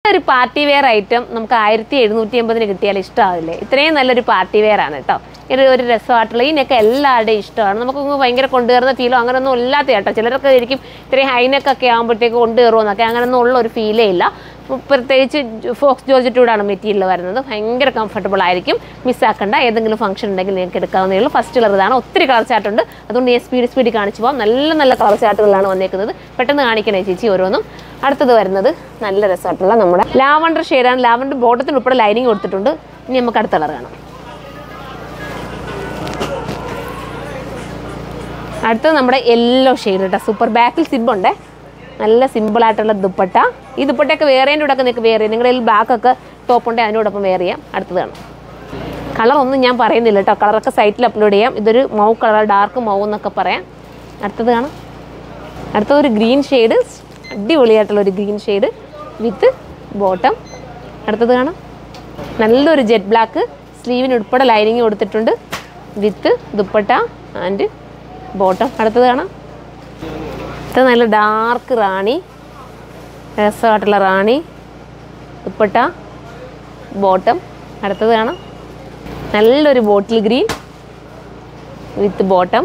നല്ലൊരു party wear item നമുക്ക് ആയിരത്തി എഴുന്നൂറ്റി എൺപതിന് കിട്ടിയാൽ ഇഷ്ടമാവില്ലേ ഇത്രയും നല്ലൊരു പാർട്ടി വെയർ ആണ് കേട്ടോ ഇത് ഒരു രസമായിട്ടുള്ള ഇതിനൊക്കെ എല്ലാവരുടെയും ഇഷ്ടമാണ് നമുക്ക് ഫോക്സ് കൊണ്ടുവരുന്ന ഫീലോ അങ്ങനെയൊന്നും ഇല്ലാത്ത കേട്ടോ ചിലരൊക്കെ ഇരിക്കും ഇത്രയും ഹൈനെക്കൊക്കെ ആകുമ്പോഴത്തേക്ക് കൊണ്ടുകയറുമെന്നൊക്കെ അങ്ങനെയൊന്നും ഉള്ള ഒരു ഫീലേ ഇല്ല പ്രത്യേകിച്ച് ഫോക്സ് ജോർജറ്റൂടാണ് മെറ്റീരിയൽ വരുന്നത് ഭയങ്കര കംഫർട്ടബിൾ ആയിരിക്കും മിസ്സാക്കണ്ട ഏതെങ്കിലും ഫംഗ്ഷൻ ഉണ്ടെങ്കിൽ നിങ്ങൾക്ക് എടുക്കാവുന്നേ ഉള്ളൂ ഫസ്റ്റ് കളർ ഇതാണ് ഒത്തിരി കളർ ചാർട്ട് ഉണ്ട് അതുകൊണ്ട് ഞാൻ സ്പീഡ് സ്പീഡ് കാണിച്ചു പോകാം നല്ല നല്ല കളർ ചാർട്ടുകളാണ് വന്നേക്കുന്നത് പെട്ടെന്ന് കാണിക്കണേ ചേച്ചി ഓരോന്നും അടുത്തത് വരുന്നത് നല്ല രസമായിട്ടുള്ള നമ്മുടെ ലാവണ്ടർ ഷെയ്ഡാണ് ലാവണ്ടർ ബോട്ടത്തിന് ഉൾപ്പെടെ ലൈനിങ് കൊടുത്തിട്ടുണ്ട് ഇനി നമുക്ക് അടുത്ത കളർ കാണാം അടുത്തത് നമ്മുടെ യെല്ലോ ഷെയ്ഡ് കേട്ടോ സൂപ്പർ ബാക്കിൽ സിബുണ്ടേ നല്ല സിമ്പിൾ ആയിട്ടുള്ള ദുപ്പട്ട ഈ ദുപ്പട്ടയൊക്കെ വേറേൻ്റെ കൂടെ ഒക്കെ നിങ്ങൾക്ക് വേറെ ചെയ്യാം നിങ്ങളുടെ ബാക്കൊക്കെ ടോപ്പ് ഉണ്ടെങ്കിൽ അതിനോടൊപ്പം വേറെ ചെയ്യാം അടുത്തത് കാണാം കളർ ഒന്നും ഞാൻ പറയുന്നില്ല കേട്ടോ കളറൊക്കെ സൈറ്റിൽ അപ്ലോഡ് ചെയ്യാം ഇതൊരു മൗ കളർ ഡാർക്ക് മൗ എന്നൊക്കെ പറയാം അടുത്തത് കാണാം അടുത്തത് ഒരു ഗ്രീൻ ഷെയ്ഡ് അടിപൊളിയായിട്ടുള്ള ഒരു ഗ്രീൻ ഷെയ്ഡ് വിത്ത് ബോട്ടം അടുത്തത് കാണാം നല്ലൊരു ജെറ്റ് ബ്ലാക്ക് സ്ലീവിന് ഉൾപ്പെടെ ലൈനിങ് കൊടുത്തിട്ടുണ്ട് വിത്ത് ദുപ്പട്ട ആൻഡ് ബോട്ടം അടുത്തത് കാണാം ഇത് നല്ല ഡാർക്ക് റാണി രസമായിട്ടുള്ള റാണി ദുപ്പട്ട ബോട്ടം അടുത്തത് കാണാം നല്ലൊരു ബോട്ടിൽ ഗ്രീൻ വിത്ത് ബോട്ടം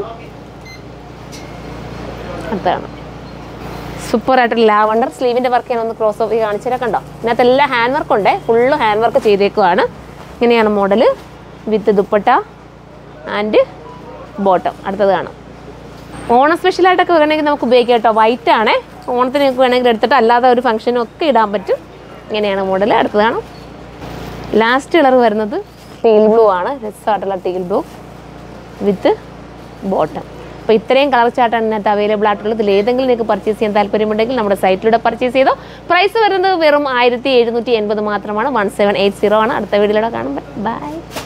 അടുത്താണ് സൂപ്പർ ആയിട്ടുള്ള ലാവണ്ടർ സ്ലീവിൻ്റെ വർക്ക് ഞാൻ ഒന്ന് ക്രോസ് ഓഫ് കാണിച്ചാൽ കണ്ടോ ഇതിനകത്ത് എല്ലാം ഹാൻഡ് വർക്ക് ഉണ്ട് ഫുള്ള് ഹാൻഡ് വർക്ക് ചെയ്തേക്കുവാണ് ഇങ്ങനെയാണ് model with dupatta and bottom അടുത്തത് കാണാം ഓണം സ്പെഷ്യലായിട്ടൊക്കെ വേണമെങ്കിൽ നമുക്ക് ഉപയോഗിക്കാം കേട്ടോ വൈറ്റ് ആണേ ഓണത്തിന് നിങ്ങൾക്ക് വേണമെങ്കിൽ എടുത്തിട്ട് അല്ലാതെ ഒരു ഫംഗ്ഷനും ഒക്കെ ഇടാൻ പറ്റും ഇങ്ങനെയാണ് മോഡൽ അടുത്തത് കാണാം ലാസ്റ്റ് കളർ വരുന്നത് ടീൽ ബ്ലൂ ആണ് രസമായിട്ടുള്ള ടീൽ ബ്ലൂ വിത്ത് ബോട്ടം അപ്പോൾ ഇത്രയും കളർ ചാർട്ടാണ് ഇതിനകത്ത് അവൈലബിൾ ആയിട്ടുള്ളത് ഇതിൽ ഏതെങ്കിലും നിങ്ങൾക്ക് പർച്ചേസ് ചെയ്യാൻ താല്പര്യമുണ്ടെങ്കിൽ നമ്മുടെ സൈറ്റിലൂടെ പർച്ചേസ് ചെയ്തോ പ്രൈസ് വരുന്നത് വെറും ആയിരത്തി എഴുന്നൂറ്റി എൺപത് മാത്രമാണ് വൺ സെവൻ എയ്റ്റ് സീറോ ആണ് അടുത്ത വീഡിയോയിലൂടെ കാണുമ്പോൾ ബൈ